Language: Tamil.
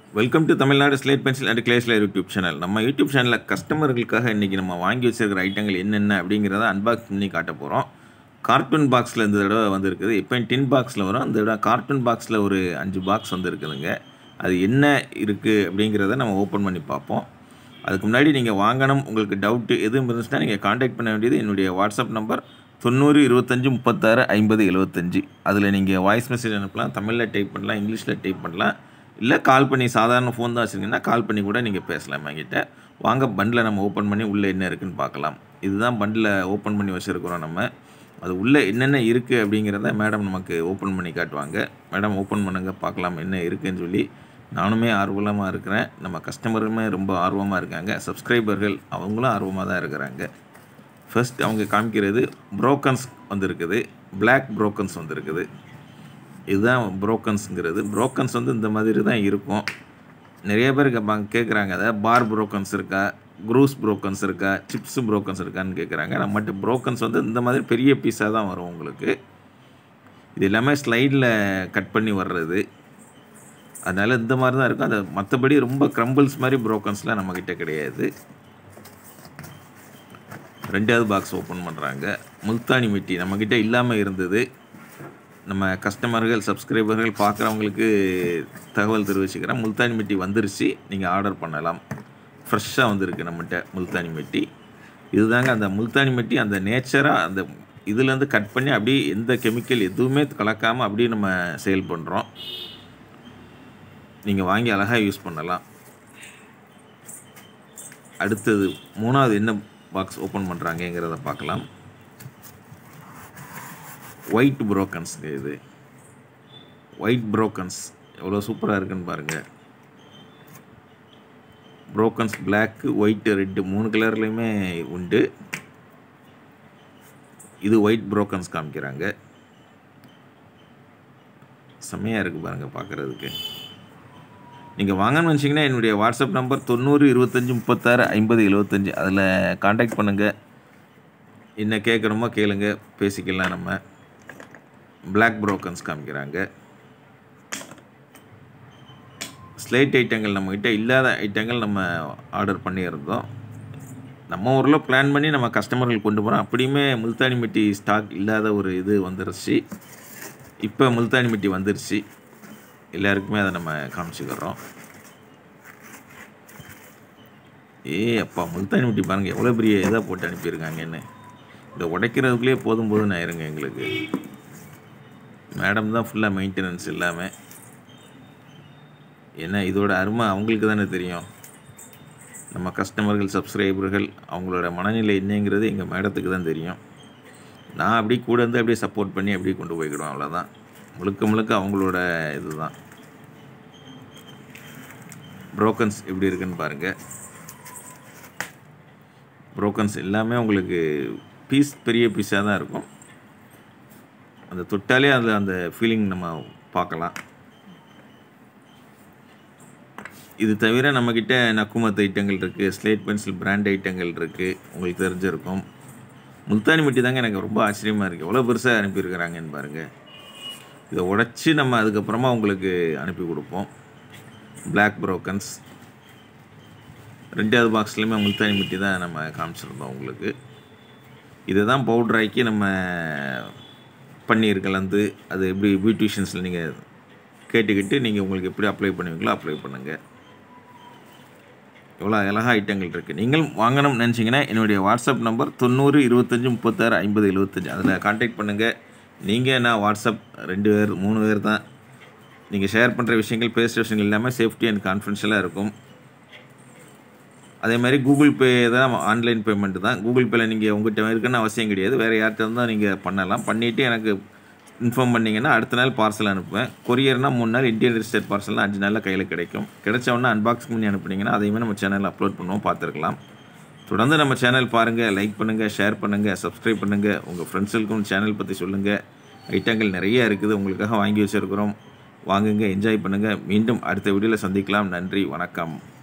welcome to Tamil Nadu slate pencil and கிளேஸ்லர் யூடியூப் சேனல் நம்ம யூடியூப் சேனலில் கஸ்டமர்களுக்காக இன்றைக்கி நம்ம வாங்கி வச்சிருக்கிற ஐட்டங்கள் என்னென்ன அப்படிங்கிறத அன்பாக்ஸ் பண்ணி காட்ட போகிறோம் கார்ட்டூன் பாக்ஸில் இந்த தடவை வந்திருக்குது இப்போ டின் பாக்ஸில் வரும் அந்த தடவை கார்ட்டூன் பாக்ஸில் ஒரு அஞ்சு பாக்ஸ் வந்துருக்குதுங்க அது என்ன இருக்குது அப்படிங்கிறத நம்ம ஓப்பன் பண்ணி பார்ப்போம் அதுக்கு முன்னாடி நீங்கள் வாங்கணும் உங்களுக்கு டவுட்டு எதுவும் இருந்துச்சுன்னா நீங்கள் காண்டாக்ட் பண்ண வேண்டியது என்னுடைய வாட்ஸ்அப் நம்பர் தொண்ணூறு இருபத்தஞ்சி முப்பத்தாறு ஐம்பது எழுபத்தஞ்சி அதில் நீங்கள் வாய்ஸ் மெசேஜ் அனுப்பலாம் தமிழில் டைப் பண்ணலாம் இங்கிலீஷில் டைப் பண்ணலாம் இல்லை கால் பண்ணி சாதாரண ஃபோன் தான் வச்சுருக்கீங்கன்னா கால் பண்ணி கூட நீங்கள் பேசலாம் என்கிட்ட வாங்க பண்டில் நம்ம ஓப்பன் பண்ணி உள்ளே என்ன இருக்குதுன்னு பார்க்கலாம் இதுதான் பண்டில் ஓப்பன் பண்ணி வச்சுருக்குறோம் நம்ம அது உள்ளே என்னென்ன இருக்குது அப்படிங்கிறத மேடம் நமக்கு ஓப்பன் பண்ணி காட்டுவாங்க மேடம் ஓப்பன் பண்ணுங்க பார்க்கலாம் என்ன இருக்குதுன்னு சொல்லி நானுமே ஆர்வலமாக இருக்கிறேன் நம்ம கஸ்டமருமே ரொம்ப ஆர்வமாக இருக்காங்க சப்ஸ்கிரைபர்கள் அவங்களும் ஆர்வமாக தான் இருக்கிறாங்க ஃபர்ஸ்ட் அவங்க காமிக்கிறது ப்ரோக்கன்ஸ் வந்திருக்குது பிளாக் ப்ரோக்கன்ஸ் வந்திருக்குது இதுதான் ப்ரோக்கன்ஸுங்கிறது ப்ரோக்கன்ஸ் வந்து இந்த மாதிரி தான் இருக்கும் நிறைய பேர் கேட்பாங்க கேட்குறாங்க அதை பார் ப்ரோக்கன்ஸ் இருக்கா க்ரூஸ் ப்ரோக்கன்ஸ் இருக்கா சிப்ஸ் ப்ரோக்கன்ஸ் இருக்கான்னு கேட்குறாங்க நம்மகிட்ட ப்ரோக்கன்ஸ் வந்து இந்த மாதிரி பெரிய பீஸாக தான் வரும் உங்களுக்கு இது எல்லாமே ஸ்லைடில் கட் பண்ணி வர்றது அதனால் இந்த மாதிரி தான் இருக்கும் அது மற்றபடி ரொம்ப க்ரம்பிள்ஸ் மாதிரி ப்ரோக்கன்ஸ்லாம் நம்மக்கிட்ட கிடையாது ரெண்டாவது பாக்ஸ் ஓப்பன் பண்ணுறாங்க முல்தானி மிட்டி நம்மக்கிட்ட இல்லாமல் இருந்தது நம்ம கஸ்டமர்கள் சப்ஸ்கிரைபர்கள் பார்க்குறவங்களுக்கு தகவல் தெரிவிச்சுக்கிறேன் முல்தானி மிட்டி வந்துருச்சு நீங்கள் ஆர்டர் பண்ணலாம் ஃப்ரெஷ்ஷாக வந்திருக்கு நம்மகிட்ட முல்தானி மிட்டி இதுதாங்க அந்த முல்தானி மிட்டி அந்த நேச்சராக அந்த இதுலேருந்து கட் பண்ணி அப்படியே எந்த கெமிக்கல் எதுவுமே கலக்காமல் அப்படியே நம்ம சேல் பண்ணுறோம் நீங்கள் வாங்கி அழகாக யூஸ் பண்ணலாம் அடுத்தது மூணாவது என்ன பாக்ஸ் ஓப்பன் பண்ணுறாங்கங்கிறத பார்க்கலாம் ஒயிட் புரோக்கன்ஸ் இது ஒயிட் புரோக்கன்ஸ் எவ்வளோ சூப்பராக இருக்குன்னு பாருங்கள் புரோக்கன்ஸ் பிளாக்கு ஒயிட்டு ரெட்டு மூணு கலர்லேயுமே உண்டு இது ஒயிட் புரோக்கன்ஸ் காமிக்கிறாங்க செம்மையாக இருக்குது பாருங்கள் பார்க்குறதுக்கு நீங்கள் வாங்கன்னு வச்சிங்கன்னா என்னுடைய வாட்ஸ்அப் நம்பர் தொண்ணூறு இருபத்தஞ்சி முப்பத்தாறு ஐம்பது எழுபத்தஞ்சி அதில் காண்டாக்ட் பண்ணுங்கள் என்ன கேட்கணுமோ கேளுங்க பேசிக்கலாம் நம்ம பிளாக் ப்ரோக்கன்ஸ் காமிக்கிறாங்க ஸ்லேட் ஐட்டங்கள் நம்மக்கிட்ட இல்லாத ஐட்டங்கள் நம்ம ஆர்டர் பண்ணியிருந்தோம் நம்ம ஊரில் பிளான் பண்ணி நம்ம கஸ்டமர்கள் கொண்டு போகிறோம் அப்படியுமே முல்தானி மிட்டி ஸ்டாக் இல்லாத ஒரு இது வந்துருச்சு இப்போ முல்தானி மிட்டி வந்துருச்சு எல்லாருக்குமே அதை நம்ம காமிச்சிக்கிறோம் ஏ அப்பா முல்தானி மிட்டி பாருங்கள் எவ்வளோ பெரிய இதாக போட்டு அனுப்பியிருக்காங்கன்னு இதை உடைக்கிறதுக்குள்ளேயே போதும் போதும் ஆயிருங்க எங்களுக்கு மேடம் தான் ஃபுல்லாக மெயின்டெனன்ஸ் இல்லாமல் ஏன்னா இதோட அருமை அவங்களுக்கு தானே தெரியும் நம்ம கஸ்டமர்கள் சப்ஸ்கிரைபர்கள் அவங்களோட மனநிலை என்னங்கிறது எங்கள் மேடத்துக்கு தான் தெரியும் நான் அப்படி கூட இருந்து அப்படியே சப்போர்ட் பண்ணி அப்படியே கொண்டு போய்க்கிடுவோம் அவ்வளோதான் முழுக்க முழுக்க அவங்களோட இது தான் ப்ரோக்கன்ஸ் எப்படி இருக்குன்னு பாருங்கள் ப்ரோக்கன்ஸ் எல்லாமே உங்களுக்கு பீஸ் பெரிய பீஸாக தான் இருக்கும் அந்த தொட்டாலே அதில் அந்த ஃபீலிங் நம்ம பார்க்கலாம் இது தவிர நம்மக்கிட்ட நக்குமத் ஐட்டங்கள் இருக்குது ஸ்லேட் பென்சில் பிராண்ட் ஐட்டங்கள் இருக்குது உங்களுக்கு தெரிஞ்சிருக்கும் முல்தானி மிட்டி தாங்க எனக்கு ரொம்ப ஆச்சரியமாக இருக்குது எவ்வளோ பெருசாக அனுப்பியிருக்கிறாங்கன்னு பாருங்கள் இதை உடச்சி நம்ம அதுக்கப்புறமா உங்களுக்கு அனுப்பி கொடுப்போம் பிளாக் ப்ரோக்கன்ஸ் ரெண்டாவது பாக்ஸ்லேயுமே முல்தானி மிட்டி தான் நம்ம காமிச்சிருந்தோம் உங்களுக்கு இதை தான் பவுட்ராக்கி நம்ம பன்னீர் கலந்து அது எப்படி பியூட்டிஷியன்ஸில் நீங்கள் கேட்டுக்கிட்டு நீங்கள் உங்களுக்கு எப்படி அப்ளை பண்ணுவீங்களோ அப்ளை பண்ணுங்கள் எவ்வளோ அழகாக ஐட்டங்கள் இருக்குது நீங்கள் வாங்கணும்னு நினச்சிங்கன்னா என்னுடைய வாட்ஸ்அப் நம்பர் தொண்ணூறு இருபத்தஞ்சி முப்பத்தாறு ஐம்பது எழுபத்தஞ்சி அதில் காண்டாக்ட் பண்ணுங்கள் நீங்கள் நான் வாட்ஸ்அப் ரெண்டு பேர் மூணு பேர் தான் நீங்கள் ஷேர் பண்ணுற விஷயங்கள் பேசுகிற விஷயங்கள் எல்லாமே சேஃப்டி அண்ட் கான்ஃபிடென்ஷியலாக இருக்கும் அதே மாதிரி கூகுள் பே தான் ஆன்லைன் பேமெண்ட் தான் கூகுள் பேயில் நீங்கள் உங்கள்கிட்ட இருக்குன்னு அவசியம் கிடையாது வேறு யார்கிட்ட இருந்தால் நீங்கள் பண்ணலாம் பண்ணிவிட்டு எனக்கு இன்ஃபார்ம் பண்ணிங்கன்னா அடுத்த நாள் பார்சல் அனுப்புவேன் கொரியர்னால் மூணு நாள் இந்தியன் ரிஜிஸ்டர் பார்சல்னால் அஞ்சு நாளில் கையில் கிடைக்கும் கிடைச்சவொன்னே அன்பாக்ஸ் பண்ணி அனுப்புனீங்கன்னா அதையுமே நம்ம சேனலில் அப்லோட் பண்ணுவோம் பார்த்துருக்கலாம் தொடர்ந்து நம்ம சேனல் பாருங்கள் லைக் பண்ணுங்கள் ஷேர் பண்ணுங்கள் சப்ஸ்கிரைப் பண்ணுங்கள் உங்கள் ஃப்ரெண்ட்ஸுக்கும் சேனல் பற்றி சொல்லுங்கள் ஐட்டங்கள் நிறைய இருக்குது உங்களுக்காக வாங்கி வச்சுருக்கிறோம் வாங்குங்க என்ஜாய் பண்ணுங்கள் மீண்டும் அடுத்த வீடியோவில் சந்திக்கலாம் நன்றி வணக்கம்